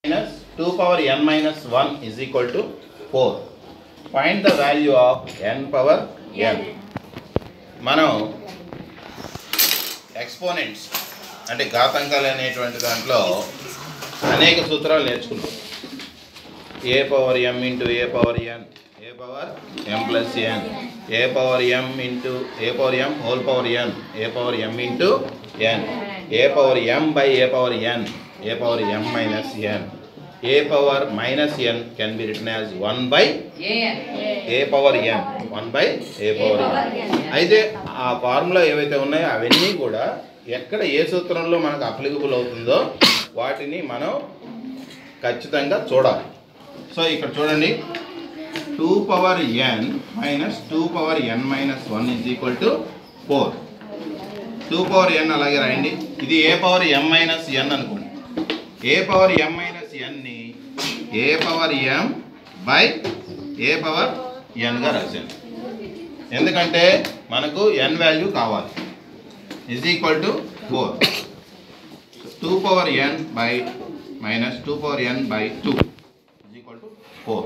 minus 2 power n minus 1 is equal to 4. Find the value of n power n. మనం exponents అంటే ఘాతాంకాలు అనేటువంటి దాంట్లో అనేక సూత్రాలు నేర్చుకున్నాం a power m into a power n a power m plus n a power m into a power m whole power n a power m into n a power m by a power n a power m minus n a power minus n can be written as one by a power n one by a power n అయితే ఆ formula ఏవైతే ఉన్నాయో అవన్నీ కూడా ఎక్కడ ఏ సూత్రంలో మనకు applicable అవుతుందో వాటిని మనం ఖచ్చితంగా చూడాలి సో ఇక్కడ చూడండి two power n minus two power n minus one is equal to four two power n అలాగే రాయండి ఇది ఏ పవర్ ఎం మైనస్ ఎన్ అనుకోండి ఏ పవర్ ఎం మైనస్ ఎన్ని a power m by a power ఎన్గా రాశాను ఎందుకంటే మనకు ఎన్ వాల్యూ కావాలి is equal to four two power n by minus two power n by two is equal to four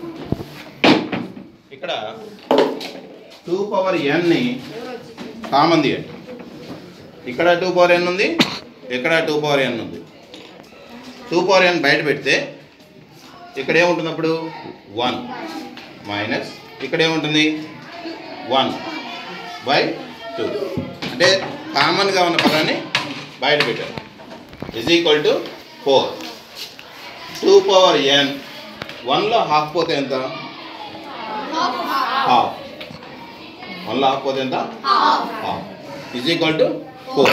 ఇక్కడ two power ఎన్ని common తీయండి ఇక్కడ టూ పవర్ ఎన్ ఉంది ఇక్కడ టూ పవర్ ఎన్ ఉంది టూ పవర్ ఎన్ బయట పెడితే ఇక్కడ ఏముంటుంది అప్పుడు వన్ మైనస్ ఇక్కడ ఏముంటుంది వన్ బై టూ అంటే కామన్గా ఉన్న పదాన్ని బయట పెట్టారు is equal to four two power n వన్లో హాఫ్ పోతే ఎంత హాఫ్ వన్లో హాఫ్ పోతే ఎంత half is equal to four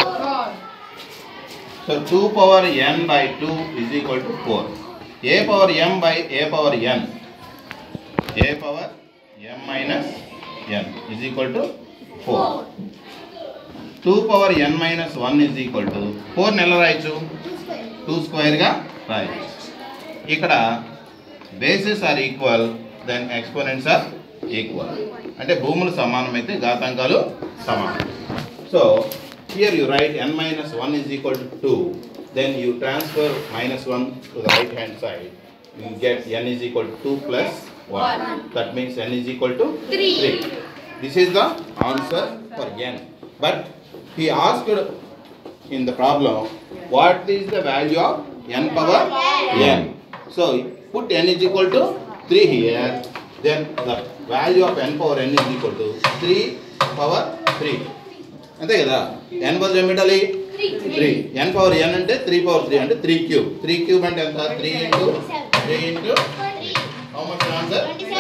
so two power n by two is equal to four a power m by a power n a power m minus n is equal to four two power n minus one is equal to four నెల రాయొచ్చు two స్క్వేర్గా రాయొచ్చు ఇక్కడ bases are equal then exponents are equal అంటే భూములు సమానమైతే ఘాతాంకాలు సమానం so here you write n minus 1 is equal to 2 then you transfer minus 1 to the right hand side you get n is equal to 2 plus 1 that means n is equal to 3 this is the answer for n but he asked in the problem what is the value of n power n so put n is equal to 3 here then the value of n power n is equal to 3 power 3 అంతే కదా ఎన్ బదులు ఏం పెట్టాలి three ఎన్ power n అంటే three power three అంటే three cube three cube అంటే ఎంత three into three into how much answer